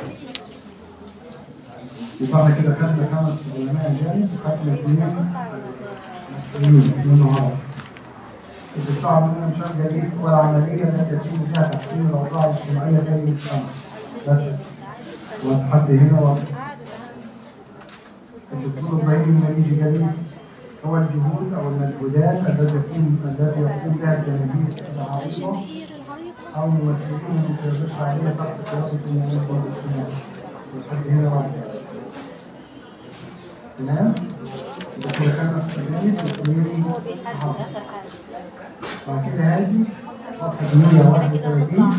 يبقى احنا كده خدنا خمس علماء جانب وخدنا اثنين مسؤولين اثنين عرب الدفاع منها مشان جديد ولا عملية التي يتم فيها تحسين الأوضاع الاجتماعية في المجتمع بس وتحدي هنا واضح الدكتور إبراهيم المريجي جديد هو الجهود أو المجهودات التي يقوم التي يقوم بها الجماهير العريضة الجماهير العريضة أو ممثلين من قيادات الشعبية تحت قيادة المنظمة الاجتماعي لحد هنا واضح تمام؟ يبقى كده خدنا السجاير والسجاير هو بيحدد اخر حاجه بعد كده هذه صفحة 131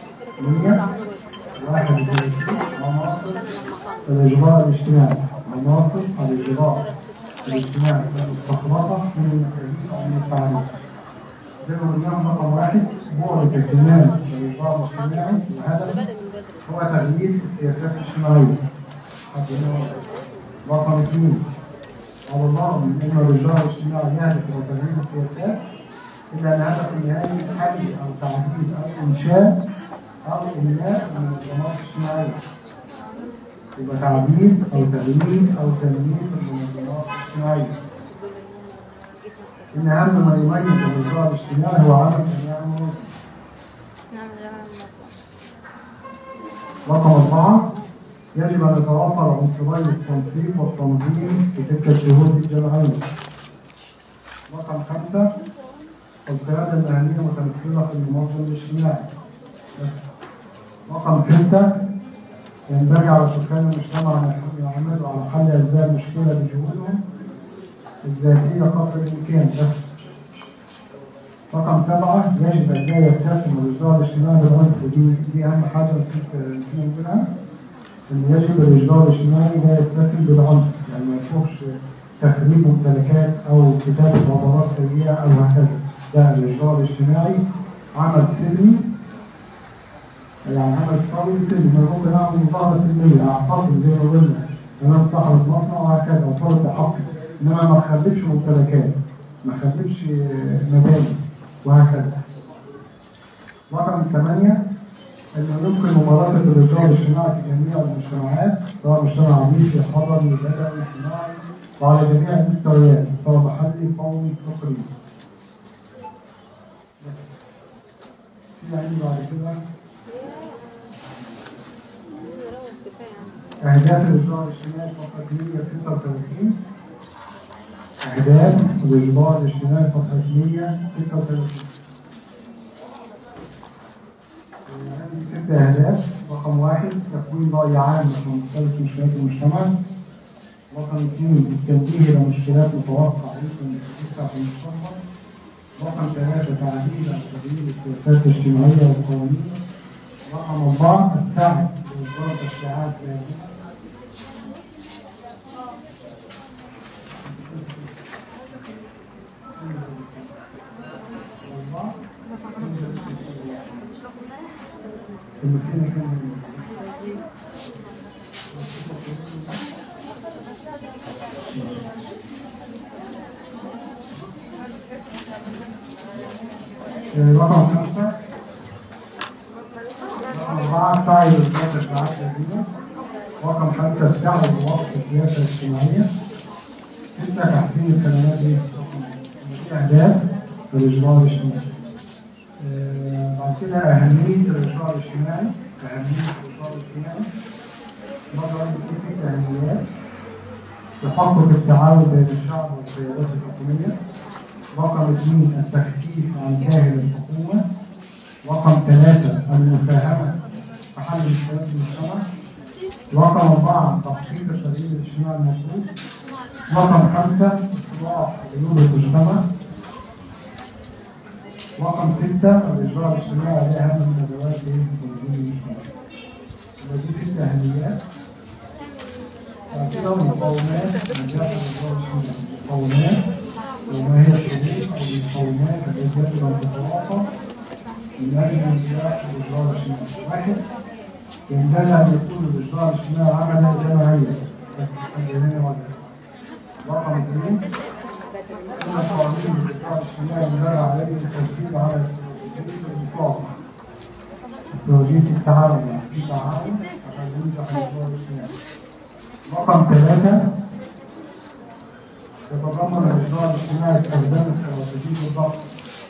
131 مناصب الإجراء الاجتماعي مناصب الإجراء الاجتماعي المستخلصة من المكانين أو من التعليم زي ما قلنا رقم واحد بعد اهتمام الإجراء الاجتماعي وهدفه هو تغيير السياسات الاجتماعية حد هنا رقم اثنين على الرغم من أن الإجراء الاجتماعي يهدف إلى تغيير السياسات إلا الهدف النهائي حل أو تعديل أو إنشاء أو إنهاء المنظمات الاجتماعية. يبقى تعديل أو تغيير أو تنمية المنظمات الاجتماعية. إن أهم ما يميز الإجراء الاجتماعي هو عمل جميع المنظمات. نعم جماعة النصر رقم أربعة يجب أن يتوفر عنصري التنسيق والتنظيم في تلك الشهود الجماعية. رقم خمسة القيادة المهنية متمثلة في المنظم الاجتماعي. رقم ستة ينبغي على سكان المجتمع أن يعملوا على حل أسباب المشكلة بجهودهم الذاتية قدر الإمكان بس. رقم سبعة يجب أن لا يتسم الإصدار الاجتماعي بالعنف ودي دي أهم حاجة نسيت منها إن يجب الإصدار الاجتماعي لا يتسم بالعنف يعني ما يشوفش تخريب ممتلكات أو كتابة خبرات سيئة أو هكذا لا الإصدار الاجتماعي عمل سلمي يعني عمل قوي سلمي ما ممكن أعمل مظاهرة سلمية أعتصم زي ما قلنا أمام صاحب المصنع وهكذا وطالب بحقي إنما ما أخربش ممتلكات ما أخربش مباني وهكذا رقم ثمانية أنه يمكن ممارسة الإجراء الاجتماعي في جميع المجتمعات سواء مجتمع عربي حضري بدوي اجتماعي وعلى جميع المستويات سواء محلي قومي فقري. في عندي بعد كده أهداف الإجراء الاجتماعي فقرة 136 أهداف الإجراء الاجتماعي فقرة 136 عندي ست أهداف رقم واحد تكوين رأي عام عن مختلف مشكلات المجتمع رقم اثنين التنبيه إلى مشكلات متوقعة يمكن تحصل في المستقبل رقم ثلاثة تعديل أو تغيير السياسات الاجتماعية والقوانين رقم أربعة السعي لإصدار تشريعات لازمة المكان كان رقم خمسة رقم أربعة سعي لإصلاح الشعاب الجديدة رقم خمسة الدعوة لوقف السياسة الاجتماعية ستة تحسين الخدمات دي أهداف الإجراء الاجتماعي آه، بعد كده أهمية الإجراء الاجتماعي أهمية الإجراء الاجتماعي مرة في ست أهميات تحقق التعاون بين الشعب والقيادات الحكومية رقم اثنين التخفيف عن جاهل الحكومة رقم ثلاثة المساهمة في حل مشكلات المجتمع رقم أربعة تخفيف التغيير الاجتماعي المطلوب رقم خمسة إصلاح عيوب المجتمع رقم ستة الإجراء الاجتماعي عليه أهم من أدوات تنظيم المجتمع يبقى دي ست أهميات بعد كده المقومات نجاح الإجراء الاجتماعي المقومات وما هي الشروط أو المقومات التي يجب أن تتوافر من أجل نجاح الإجراء الاجتماعي واحد ينبغي أن يكون الإجراء الاجتماعي عملا جماعيا رقم اثنين كل قوانين الإجراء الاجتماعي ينبغي عليه التركيز على الإطلاق توجيه التعاون يعني في تعاون عشان ينجح الإجراء الاجتماعي رقم ثلاثة يتضمن الإجراء الاجتماعي استخدام استراتيجية الضغط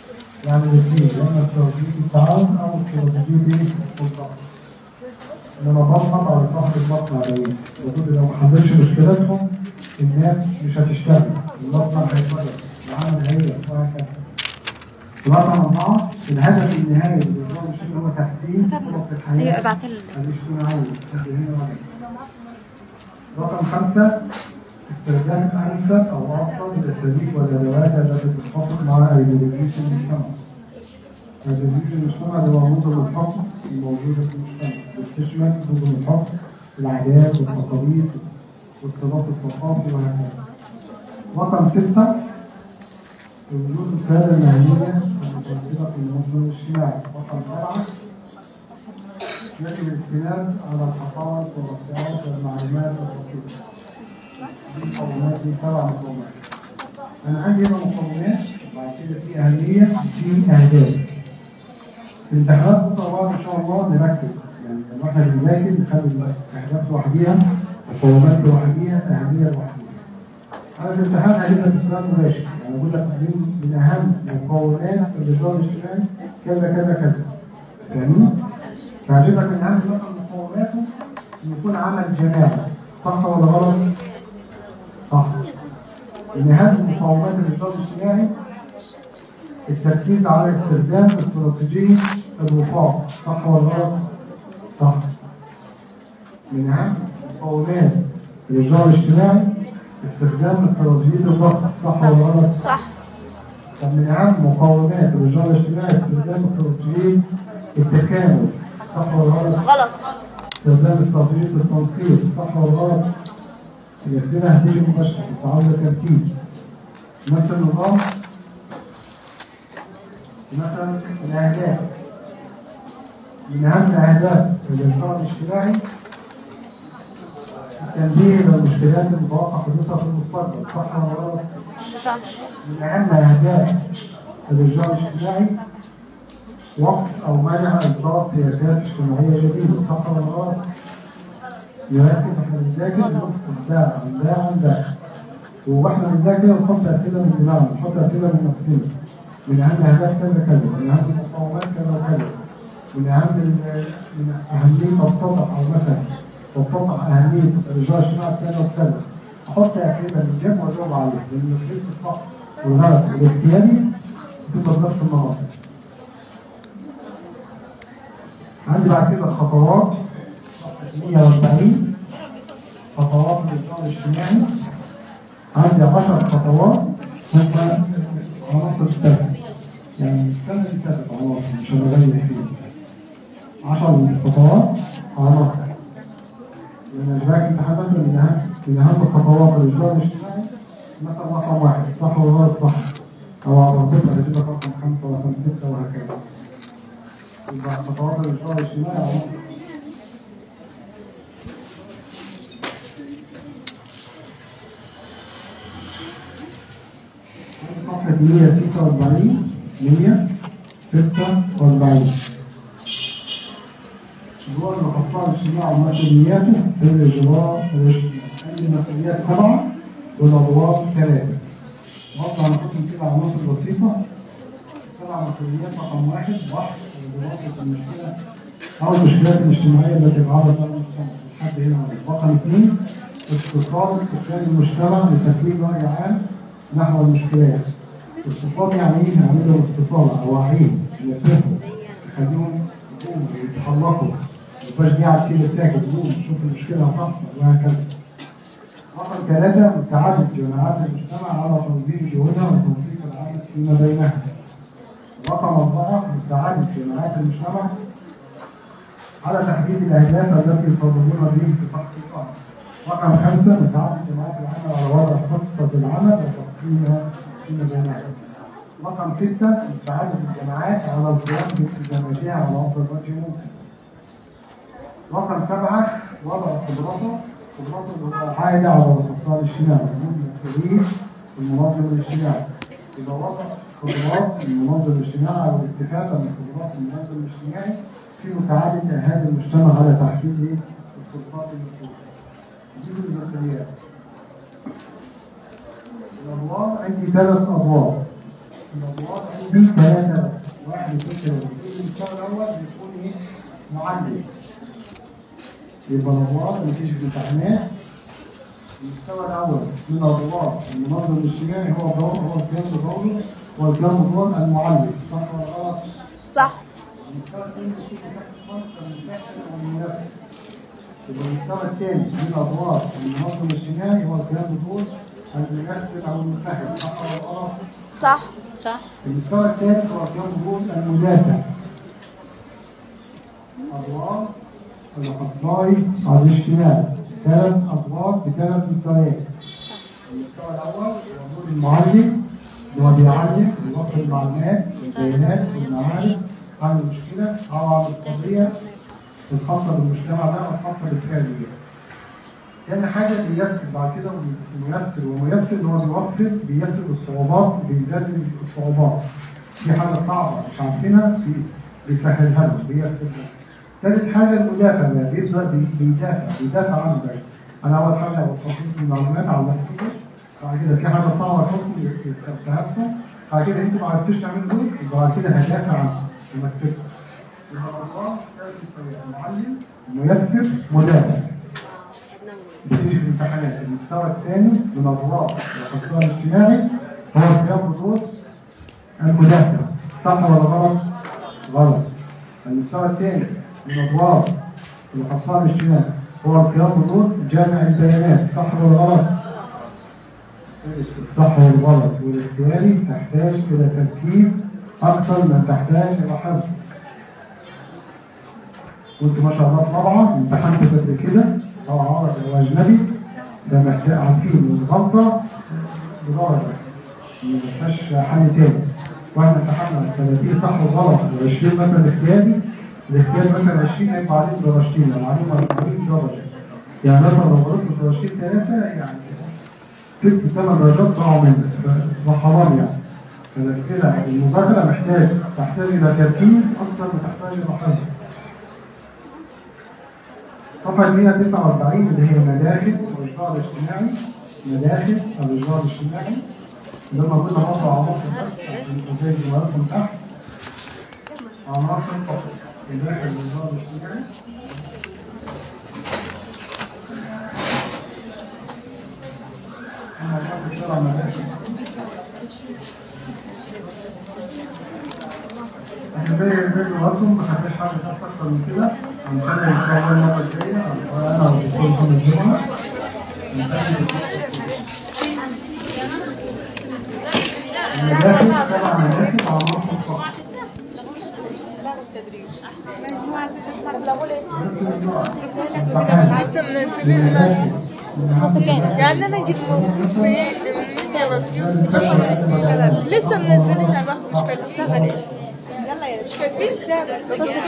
يعني الاثنين يا اما استراتيجيه التعاون او استراتيجيه السلطه انما بضغط على صاحب المصنع ده المفروض لو ما حلتش مشكلتهم الناس مش هتشتغل المصنع هيتوقف العمل هيقف وهكذا رقم أربعة الهدف النهائي للنظام الشغل هو تحسين فرص الحياة ايوه ابعتها لي الاجتماعية حد هنا ولا هنا. رقم خمسة استخدام أنسب أو أفضل للأساليب والأدوات التي تتفق مع أيديولوجية المجتمع. أيديولوجية المجتمع اللي هو نظم الحكم الموجودة في المجتمع بتشمل نظم الحكم العادات والتقاليد والتراث الثقافي وهكذا. رقم ستة وجود السادة المهنية المتمثلة في المنظمة الاجتماعي. رقم سبعة يجب الاستناد على الحقائق والرفعات والمعلومات والتوثيق. دي مقومات دي سبع مقومات. أنا عندي هنا مقومات وبعد كده في أهمية وفي أهداف. في الامتحانات بكرة بعد إن شاء الله نركز يعني لما إحنا بنذاكر نخلي الأهداف لوحديها مقومات لوحديها أهمية لوحديها. أنا في الامتحان هجيب لك سؤال مباشر يعني أقول لك من من أهم مقومات الإصرار الاجتماعي كذا كذا كذا. فاهمين؟ فهجيب لك من أهم مثلا مقوماته إن يكون عمل جماعي صح ولا غلط؟ صح. من أهم مقومات الإصرار الاجتماعي التركيز على استخدام استراتيجية الوفاق صح ولا غلط؟ صح. من أهم مقومات الإصرار الاجتماعي استخدام استراتيجية الضغط صح ولا غلط؟ صح طب من أهم مقومات الرجال الاجتماعي استخدام استراتيجية التكامل صح ولا غلط؟ غلط استخدام استراتيجية التنسيق صح ولا غلط؟ الأسئلة هتيجي مباشرة بس عاوزة تركيز نفس النظام مثلا الأهداف من أهم الأهداف للإنفاق الاجتماعي التنبيه للمشكلات المتوقع حدوثها في المستقبل صح ولا غلط؟ صح من أهم أهداف الإرجاع الاجتماعي وقف أو منع إجراء سياسات اجتماعية جديدة صح ولا غلط؟ يركز احنا بنذاكر نفصل ده عن ده عن ده واحنا بنذاكر نحط أسئلة من دماغنا نحط أسئلة من نفسنا من أهم أهداف كذا كذا من أهم المقاومات كذا وكذا من أهم ال- من أهمية التطع أو مثلا تتضح أهمية الإرجاع الاجتماعي كذا وكذا أحط أسئلة من جنب وأجاوب عليها لأن مسألة الصح والغلط والاختياري بتبقى بنفس المناطق. عندي بعد كده خطوات 140 خطوات الإرجاع الاجتماعي عندي 10 خطوات هم عناصر بس يعني السنة اللي فاتت عناصر مش هنغير فيها 10 خطوات عناصر لأن إجراء الامتحان مثلا من أهم من أهم الخطوات الإجراء الاجتماعي مثلا رقم واحد صح ولا غلط صح أو على منطقة هتجيب لك رقم خمسة ولا رقم ستة وهكذا يبقى خطوات الإجراء الاجتماعي عناصر صفحة 146 146 جوار الأطفال الاجتماعي ومسؤولياته في الإجراء الاجتماعي عندي مسؤوليات سبعة والأدوار ثلاثة برضه هنحطهم كده عناصر بسيطة سبع مسؤوليات رقم واحد بحث ودراسة المشكلة أو المشكلات الاجتماعية التي يتعرض لها المجتمع لحد هنا رقم اثنين اتصال سكان المجتمع لتكوين رأي عام نحو المشكلات اتصال يعني ايه؟ يعني لهم اتصال أواعيهم يفهموا يخليهم يقوموا يتخلقوا ما يبقاش قاعد كده ساكت يقوم يشوف المشكلة هتحصل وهكذا رقم ثلاثة مساعدة جماعات المجتمع على تنظيم جهودها وتنظيم العمل فيما بينها. رقم أربعة مساعدة جماعات المجتمع على تحديد الأهداف التي يطالبون به في تحقيقها. رقم خمسة مساعدة جماعات العمل على وضع خطة العمل وتقسيمها فيما بينها. رقم ستة مساعدة الجماعات على القيام بالتزاماتها على أفضل وجه ممكن. رقم سبعة وضع قدراته قدراته اللي هو عائدة على الاقتصاد الاجتماعي المسؤولين المنظم الاجتماعي إذا وضع قدرات المنظم الاجتماعي أو الاستفادة من قدرات المنظم الاجتماعي في مساعدة أهالي المجتمع على تحقيق إيه؟ السلطات المسؤولة. دي المسؤوليات. الأدوار عندي ثلاث أدوار. الأدوار عندي ثلاثة واحد اثنين ثلاثة المستوى الأول بيكون إيه؟ معلم يبقى الأدوار اللي تيجي في الامتحانات المستوى الأول من الأدوار المنظم الاجتماعي هو دور هو الكلام بدوره هو الكلام بدور المعلم صح ولا غلط؟ صح المستوى الثاني بيكون تحت خالص المساحة والمنافس يبقى المستوى الثاني من الأدوار المنظم الاجتماعي هو الكلام بدور الممثل أو المتحد صح ولا غلط؟ صح صح المستوى الثالث هو كان نقول المدافع أدوار الأخصائي على الاجتماع ثلاث أدوار بثلاث مستويات المستوى الأول هو دور المعلم اللي هو بيعلم بيوفر المعلومات والبيانات والمعارف عن المشكلة أو عن القضية الخاصة بالمجتمع ده أو الخاصة بالفعل ده. تاني حاجة بيسر بعد كده ميسر وميسر ان هو بيوفر بيسر الصعوبات بيزلل الصعوبات في حاجة صعبة مش عارفينها بي- بيسهلها لهم بيسر لهم. تالت حاجة المدافع بقى بيبدأ بي- بيدافع بيدافع عنه بقى أنا أول حاجة بستفيد من المعلومات على نفسي بعد كده في حاجة صعبة تحكم يستفهمها بعد كده أنتوا ما عرفتوش تعملوا دول يبقى بعد كده هدافع عنه ومسكته يبقى الله ثالث الطريقة معلم ميسر مدافع بتيجي في الامتحانات المستوى الثاني من الرابط والاخصائي الاجتماعي هو القيام بدور المدافع صح ولا غلط؟ غلط المستوى الثاني من الرابط والاخصائي الاجتماعي هو القيام بدور جامع البيانات صح ولا غلط؟ الصح والغلط والاختياري تحتاج الى تركيز اكثر من تحتاج الى حفظ كنت ما شاء الله طبعا امتحنت قبل كده او عربي او اجنبي ده محتاج عارفين الغلطه بدرجه ما فيهاش حل تاني واحنا امتحنا 30 صح وغلط و20 مثلا اختياري الاختياري مثلا 20 هيبقى عليه درجتين لو عليه 40 درجه يعني مثلا لو غلطت في درجتين ثلاثه يعني ست ثمان درجات ضاعوا منك ده حرام يعني فكده المذاكره محتاج تحتاج الى تركيز اكثر ما تحتاج الى حفظ صفحة 149 اللي هي مداخل الإجراء الاجتماعي مداخل الإجراء الاجتماعي اللي هم كنا برضه عناصر بس زي جواركم تحت عناصر فقط مداخل الإجراء الاجتماعي أنا بحب أشتغل مداخل احنا زي زي جواركم ما خدناش حاجة أكتر من كده هنخلي إن شاء الله المرة الجاية أنا والدكتور محمد جمعة المداخل طبعا مداخل عناصر فقط لسه منزلين يعني انا اجيب موجود لسه منزلينها باخد مش كاتبين مش كاتبين سابق